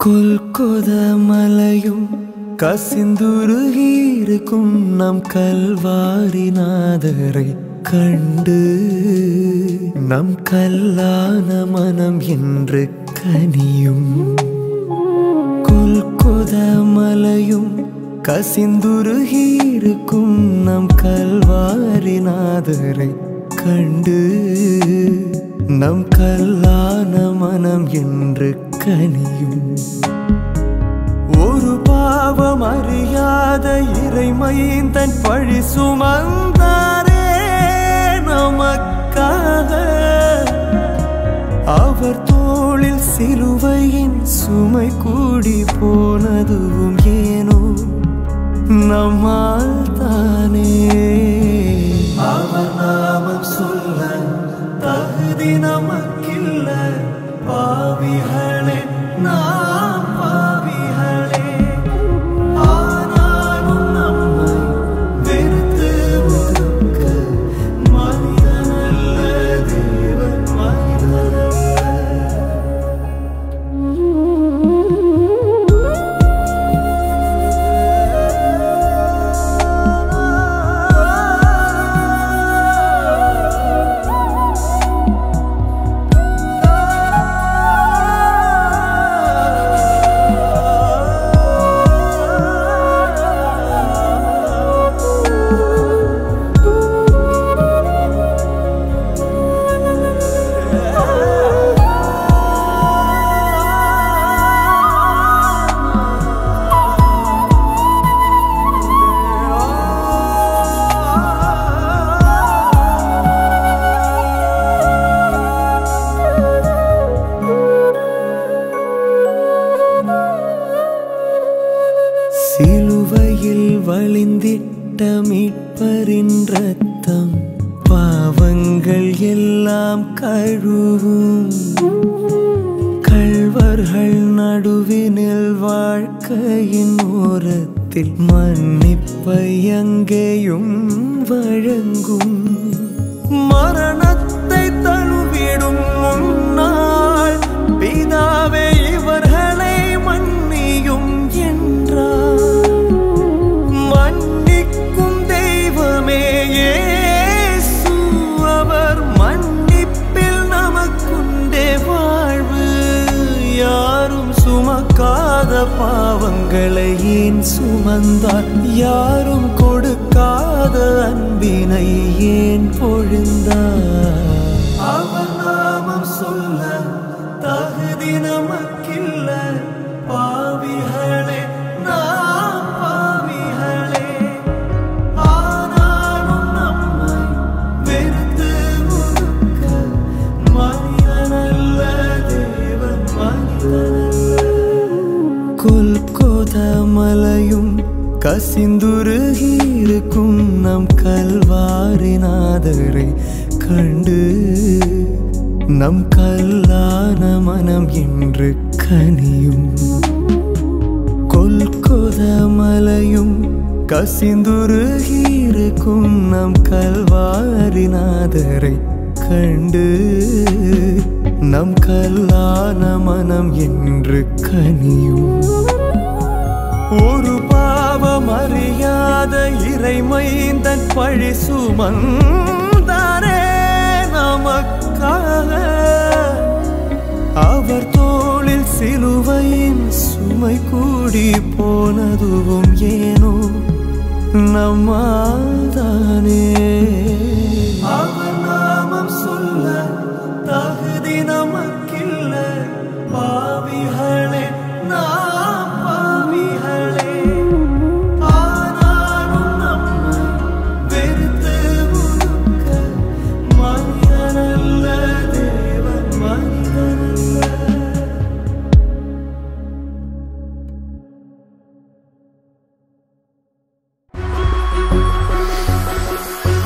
கொல்கொத மலையும் கசிந்துருகியிருக்கும் நம் கல்வாரி நாதரை கண்டு நம் கல்லான மனம் என்று கனியும் கொல்கொத மலையும் கசிந்துருகியிருக்கும் நம் கல்வாரி நாதரை கண்டு நம் கல்லான மனம் என்று கனியும் ஒரு பாவம் அறியாத இறைமைந்தன் பழி சுமந்தாரே நமக்காக அவர் தோளில் சிலுவையின் சுமை கூடி போனதுவும் ஏனோ நம்மால் தானே அவர் நாமம் சொல்ல தகுதி நமக்கில்ல பாவிகளே நாம் பாவிகளே ஆனாலும் நம்மை வெறுத்து ஒதுக்க மனிதனல்ல தேவன் மனிதனல்ல சிலுவையில் வழிந்திட்ட மீட்பரின் ரத்தம் பாவங்கள் எல்லாம் கழுவும் கள்வர்கள் நடுவினில் வாழ்க்கையின் ஓரத்தில் மன்னிப்பை அங்கேயும் வழங்கும் மரணத்தை தழுவிடும் முன்னாள் பிதாவே இவர்களை மன்னியும் என்றார் மன்னிக்கும் தெய்வமே இயேசு அவர் மன்னிப்பில் நமக்குண்டே வாழ்வு யாரும் சுமக்காத பாவங்களை ஏன் சுமந்தார் யாரும் கொடுக்காத அன்பினை ஏன் பொழிந்தார் அவர் நாமம் சொல்ல தகுதி நமக்கில்ல பாவிகளே நாம் பாவிகளே ஆனாலும் நம்மை வெறுத்து ஒதுக்க மனிதனல்ல தேவன் மனிதனல்ல கொல்கோத மலையும் கசிந்துருகியிருக்கும் நம் கல்வாரிநாதரை கண்டு நம் கல்லான மனம் என்று கனியும் கொல்கொத மலையும் கசிந்துருகியிருக்கும் நம் கல்வாரிநாதரை கண்டு நம் கல்லான மனம் என்று கனியும் ஒரு பாவம் அறியாத இறைமைந்தன் பழி சுமந்தாரே நமக்காக அவர் தோளில் சிலுவையின் சுமை கூடி போனதுவும் ஏனோ நம்மால் தானே அவர் நாமம் சொல்ல தகுதி நமக்கில்ல பாவிகளே நாம் பாவிகளே ஆனாலும் நம்மை வெறுத்து ஒதுக்க மனிதனல்ல தேவன் மனிதனல்ல ஆ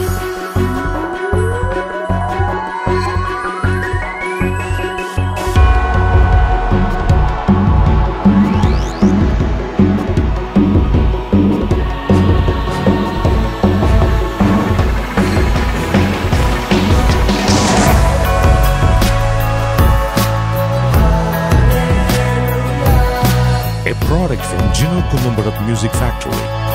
product from Gino Columbarat Music Factory.